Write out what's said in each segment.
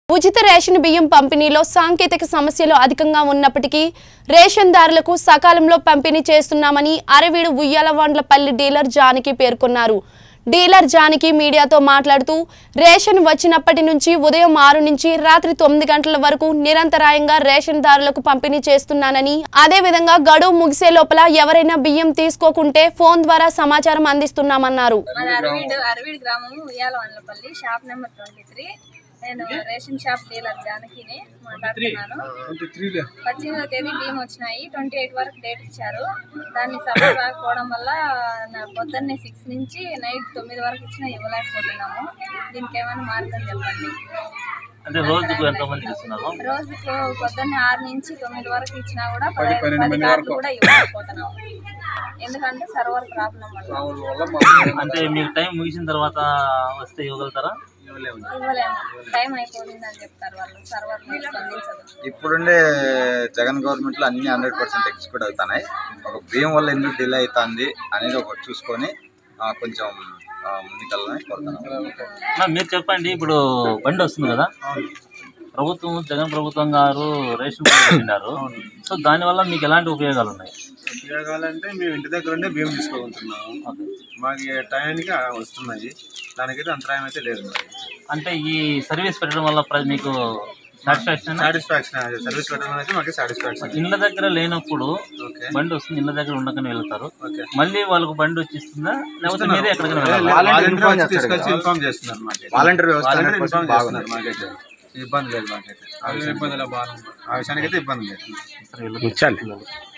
ఉచిత రేషన్ బియ్యం పంపిణీలో సాంకేతిక సమస్యలు అధికంగా ఉన్నప్పటికీ రేషన్దారులకు సకాలంలో పంపిణీ చేస్తున్నామని అరవీడు ఉయ్యాలవాండ్లపల్లి డీలర్ జానకి పేర్కొన్నారు డీలర్ జానకి మీడియాతో మాట్లాడుతూ రేషన్ వచ్చినప్పటి నుంచి ఉదయం ఆరు నుంచి రాత్రి తొమ్మిది గంటల వరకు నిరంతరాయంగా రేషన్దారులకు పంపిణీ చేస్తున్నానని అదేవిధంగా గడువు ముగిసే లోపల ఎవరైనా బియ్యం తీసుకోకుంటే ఫోన్ ద్వారా సమాచారం అందిస్తున్నామన్నారు మాది అరవీడు అరవీడు గ్రామం Uyyala Vandlapalli shop number twenty three నేను రేషన్ షాప్ డీలర్ జానకిని మాట్లాడుతున్నాను పద్దెనిమిదో తేదీ బియ్యం వచ్చినాయి ట్వంటీ ఎయిట్ వరకు డేట్ ఇచ్చారు దాన్ని సభ రాకపోవడం వల్ల నా పొద్దున్నే సిక్స్ నుంచి నైట్ తొమ్మిది వరకు ఇచ్చినా ఇవ్వలేకపోతున్నాము దీనికి ఏమైనా మార్గం చెప్పండి అంటే రోజుకు ఎంతమంది ఇస్తున్నారు రోజుకు పొద్దున్నే ఆరు నుంచి తొమ్మిది వరకు ఇచ్చినా కూడా పది పది కార్డులు కూడా ఇవ్వలేకపోతున్నాము ఎందుకంటే సర్వర్ ప్రాబ్లం వల్ల అంటే మీకు టైం ముగిసిన తర్వాత వస్తే ఇవ్వగలుగుతారా ఇవ్వలేము టైం అయిపోయింది అని చెప్తారు వాళ్ళు సర్వర్ స్పందించదు ఇప్పుడుండే జగన్ గవర్నమెంట్ లో అన్ని హండ్రెడ్ పర్సెంట్ ఎక్స్క్యూట్ అవుతున్నాయి ఒక బియ్యం వల్ల ఎందుకు డిలే అవుతుంది అనేది ఒకటి చూసుకొని ఆ, కొంచెం ఆ, ముందుకెళ్ళాలని కోరుతున్నాను అన్న, మీరు చెప్పండి ఇప్పుడు బండి వస్తుంది కదా ప్రభుత్వం జగన్ ప్రభుత్వం గారు రేషన్ కార్డు పెట్టినారు సో దానివల్ల మీకు ఎలాంటి ఉపయోగాలు ఉన్నాయి ఉపయోగాలంటే మేము ఇంటి దగ్గర ఉండే బియ్యం తీసుకోగలుగుతున్నాము ఓకే. మాకు ఈ టయానికి వస్తున్నాయి దానికైతే అంతరాయం అయితే లేదు మరి అంటే ఈ సర్వీస్ పెట్టడం వల్ల ప్ర- మీకు సాటిస్ఫాక్షన్ సాటిస్ఫాక్షన్ సర్వీస్ పెట్టడం అయితే మాకు సాటిస్ఫాక్షన్ ఇళ్ళ దగ్గర లేనప్పుడు ఓకే బండి వస్తుంది ఇళ్ళ దగ్గర ఉండకనే వెళ్తారు ఓకే మళ్ళీ వాళ్ళకు బండి వచ్చేస్తుందా లేకపోతే మీరే ఎక్కడికైనా వెళ్ళాలా? Volunteer inform వాలంటీర్ చేస్తారు తీసుకొచ్చి కదా. ఇన్ఫార్మ్ చేస్తున్నారు మాకు వాలంటీర్ వ్యవస్థ వాలంటీర్ 100% ఇన్ఫార్మ్ బాగుంది చేస్తున్నారు మాకైతే ఇబ్బంది లేదు మాకైతే ఆ విషయానికి ఆ విషయానికి అయితే ఇబ్బంది లేదు సరే, వీళ్ళకి-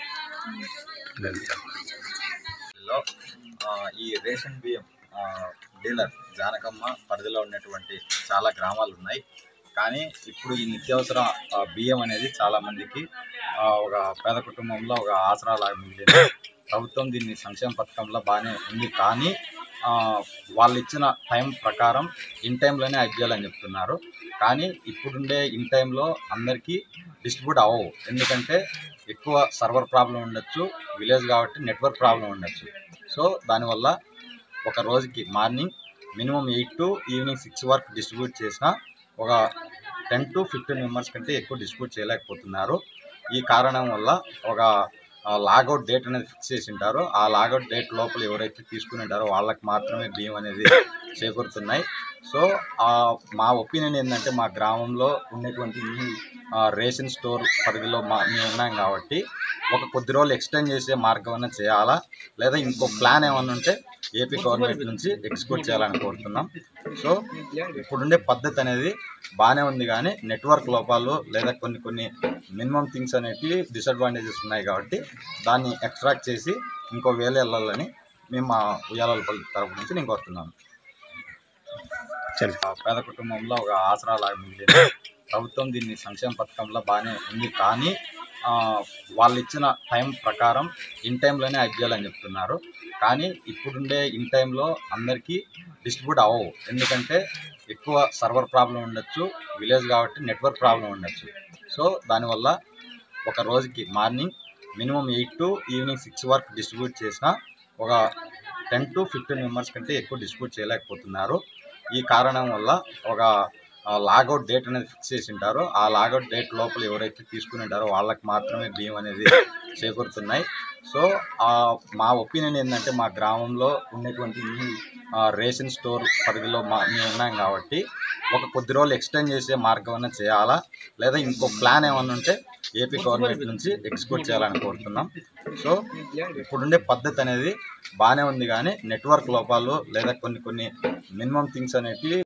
లో ఆ, ఈ రేషన్ బియ్యం ఆ, డీలర్ జానకమ్మ పరిధిలో ఉన్నటువంటి చాలా గ్రామాలు ఉన్నాయి కానీ ఇప్పుడు ఈ నిత్యావసర ఆ, బియ్యం అనేది చాలా మందికి ఆ, ఒక పేద కుటుంబంలో ఒక ఆసరా లాగా మిగిలింది ప్రభుత్వం దీన్ని సంక్షేమ పథకంలో బాగానే ఉంది కానీ ఆ, వాళ్ళు ఇచ్చిన టైం ప్రకారం ఇన్ టైంలోనే అయిపోయాలని చెప్తున్నారు కానీ ఇప్పుడుండే ఇన్ టైంలో అందరికీ డిస్ట్రిబ్యూట్ అవ్వవు ఎందుకంటే ఎక్కువ సర్వర్ ప్రాబ్లం ఉండొచ్చు విలేజ్ కాబట్టి నెట్వర్క్ ప్రాబ్లం ఉండొచ్చు సో దానివల్ల ఒక రోజుకి morning minimum eight to evening six వరకు డిస్ట్రిబ్యూట్ చేసిన ఒక టెన్ టు ఫిఫ్టీన్ మెంబర్స్ కంటే ఎక్కువ డిస్ట్రిబ్యూట్ చేయలేకపోతున్నారు ఈ కారణం వల్ల ఒక లాగౌట్ డేట్ అనేది ఫిక్స్ చేసి ఉంటారు ఆ లాగౌట్ డేట్ లోపల ఎవరైతే తీసుకుని ఉంటారో వాళ్ళకి మాత్రమే బియ్యం అనేది చేకూరుతున్నాయి సో ఆ, మా ఒపీనియన్ ఏంటంటే మా గ్రామంలో ఉన్నటువంటి ఈ ఆ, రేషన్ స్టోర్ పరిధిలో మా మేము ఉన్నాం కాబట్టి ఒక కొద్ది రోజులు ఎక్స్టెండ్ చేసే మార్గం అన్నా చేయాలా లేదా ఇంకో ప్లాన్ ఏమన్నా ఉంటే ఏపీ గవర్నమెంట్ నుంచి ఎక్స్పోర్ట్ చేయాలని కోరుతున్నాం సో ఇప్పుడుండే పద్ధతి అనేది బాగానే ఉంది కానీ నెట్వర్క్ లోపాలు లేదా కొన్ని కొన్ని మినిమం థింగ్స్ అనేటివి డిసడ్వాంటేజెస్ ఉన్నాయి కాబట్టి దాన్ని ఎక్స్ట్రాక్ట్ చేసి ఇంకో వేలు వెళ్ళాలని మేము మా ఉయ్యాలపల్లి తరపు నుంచి నేను కోరుతున్నాను ఆ పేద కుటుంబంలో ఒక ఆసరా లాగా మిగిలింది ప్రభుత్వం దీన్ని సంక్షేమ పథకంలో బాగానే ఉంది కానీ ఆ, వాళ్ళు ఇచ్చిన టైం ప్రకారం ఇన్ టైంలోనే అయిపోయాలని చెప్తున్నారు కానీ ఇప్పుడుండే ఇన్ టైంలో అందరికీ డిస్ట్రిబ్యూట్ అవ్వవు ఎందుకంటే ఎక్కువ సర్వర్ ప్రాబ్లం ఉండొచ్చు విలేజ్ కాబట్టి నెట్వర్క్ ప్రాబ్లం ఉండొచ్చు సో దానివల్ల ఒక రోజుకి morning minimum eight to evening six వరకు డిస్ట్రిబ్యూట్ చేసిన ఒక టెన్ టు ఫిఫ్టీన్ మెంబర్స్ కంటే ఎక్కువ డిస్ట్రిబ్యూట్ చేయలేకపోతున్నారు ఈ కారణం వల్ల ఒక లాగౌట్ డేట్ అనేది ఫిక్స్ చేసి ఉంటారు ఆ లాగౌట్ డేట్ లోపల ఎవరైతే తీసుకుని ఉంటారో వాళ్ళకి మాత్రమే బియ్యం అనేది చేకూరుతున్నాయి సో ఆ, మా ఒపీనియన్ ఏంటంటే మా గ్రామంలో ఉన్నటువంటి ఈ ఆ, రేషన్ స్టోర్ పరిధిలో మా మేము ఉన్నాం కాబట్టి ఒక కొద్ది రోజులు ఎక్స్టెండ్ చేసే మార్గం అన్నా చేయాలా లేదా ఇంకో ప్లాన్ ఏమన్నా ఉంటే ఏపీ గవర్నమెంట్ నుంచి ఎక్స్పోర్ట్ చేయాలని కోరుతున్నాం సో ఇప్పుడుండే పద్ధతి అనేది బాగానే ఉంది కానీ నెట్వర్క్ లోపాలు లేదా కొన్ని కొన్ని మినిమం థింగ్స్ అనేటివి